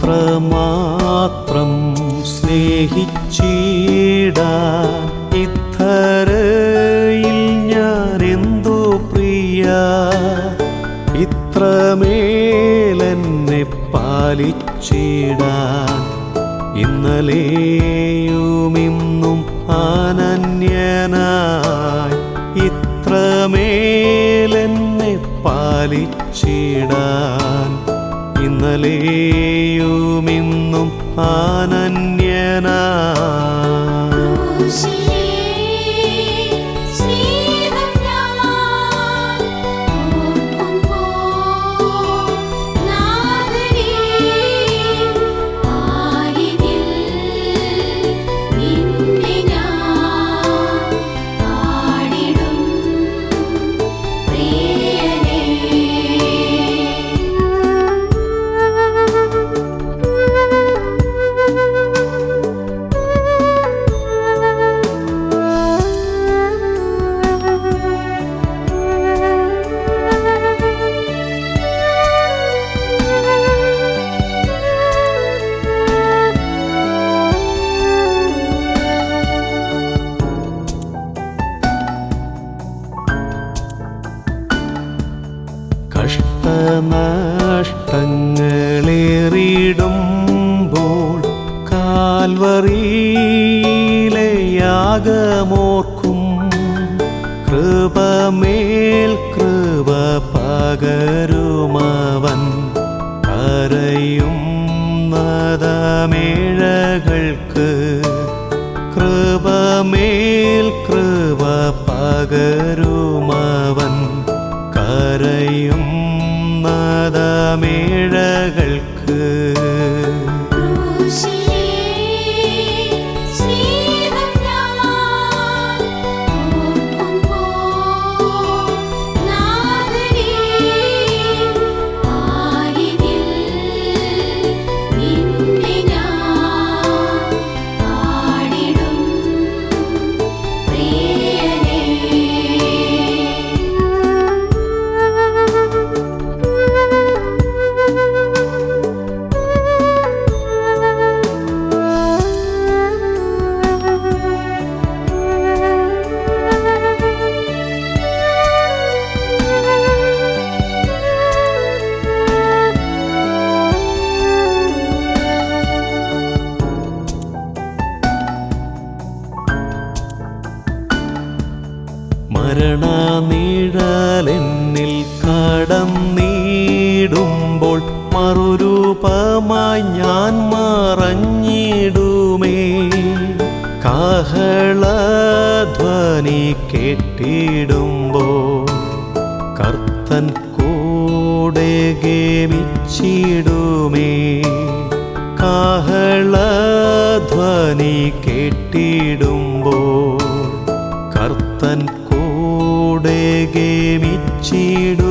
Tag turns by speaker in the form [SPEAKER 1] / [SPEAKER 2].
[SPEAKER 1] ഇത്രമാത്രം സ്നേഹിച്ചിടാൻ ഇത്തരയിൽ ഞാൻ എന്തു പ്രിയ ഇത്രമേലെന്നെ പാലിച്ചിടാൻ ഇന്നലെയും ഇന്നും അനന്യനായി ഇത്രമേലെന്നെ പാലിച്ചിടാൻ ഇന്നലെയും ഇന്നും അനന്യനായി
[SPEAKER 2] ക്രൂശിലേ സ്നേഹം ഞാൻ ഓർക്കുമ്പോൾ നാഥനേ ആരിതിൽ നിന്നെ ഞാൻ പാടിടും
[SPEAKER 1] കഷ്ടനഷ്ടങ്ങളേറിടുമ്പോൾ കാൽവറിയിലെ യാഗമോർക്കും കൃപമേൽ കൃപ പകരുമവൻ കരയും നദമേഴകൾക്ക് കൃപമേൽ കൃപ പകരുമവൻ കരയും നദമേഴകൾക്ക്
[SPEAKER 2] ക്രൂശിലേ സ്നേഹം ഞാൻ ഓർക്കുമ്പോൾ നാഥനേ ആരിതിൽ നിന്നെ ഞാൻ പാടിടും
[SPEAKER 1] മരണനിഴലെന്നിൽ കടം നീടുമ്പോൾ മറുരൂപമായി ഞാൻ മറഞ്ഞിടുമേ കാഹളധ്വനി കേട്ടിടുമ്പോൾ കർത്തൻ കൂടെ ഗമിച്ചിടുമേ കാഹളധ്വനി കേട്ടിടുമ്പോൾ കർത്തൻ കൂടെ ഗമിച്ചിടുമേ